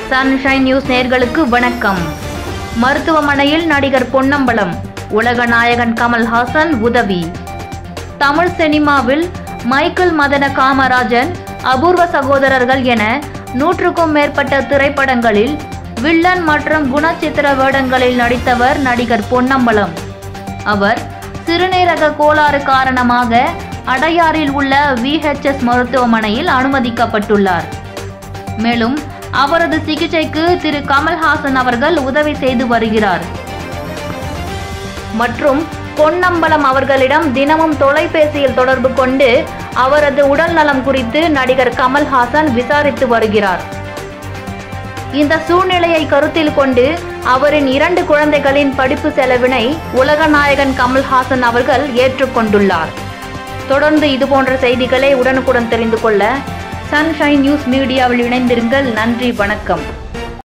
sunshine news நேர்களுக்கு வணக்கம் மருத்துவமனையில் நடிகர் பொன்னம்பலம் உலக நாயகன் கமல்ஹாசன் உதவி தமிழ் சினிமாவில் மைக்கேல் மதன காமராஜன் அபூர்வ சகோதரர்கள் என நூற்றுக்கும் மேற்பட்ட திரைப்படங்களில் வில்லன் மற்றும் குணச்சித்திர வேடங்களில் நடித்தவர் நடிகர் பொன்னம்பலம் அவர் சிறுநீரக கோளாறு காரணமாக அடையாறில் உள்ள விஹெச்எஸ் மருத்துவமனையில் அனுமதிக்கப்பட்டுள்ளார் மேலும் அவரது சிகிச்சைக்கு திரு கமல்ஹாசன் அவர்கள் உதவி செய்து வருகிறார் மற்றும் பொன்னம்பலம் அவர்களிடம் தினமும் தொலைபேசியில் தொடர்பு கொண்டு அவரது உடல் நலம் குறித்து நடிகர் கமல்ஹாசன் விசாரித்து வருகிறார் இந்த சூழ்நிலையை கருத்தில் கொண்டு அவரின் இரண்டு குழந்தைகளின் படிப்பு செலவினை உலகநாயகன் கமல்ஹாசன் அவர்கள் ஏற்றுக்கொண்டுள்ளார் தொடர்ந்து இதுபோன்ற செய்திகளை உடனுக்குடன் தெரிந்து கொள்ள சன்ஷைன் நியூஸ் மீடியாவில் இணைந்திருங்கள் நன்றி வணக்கம்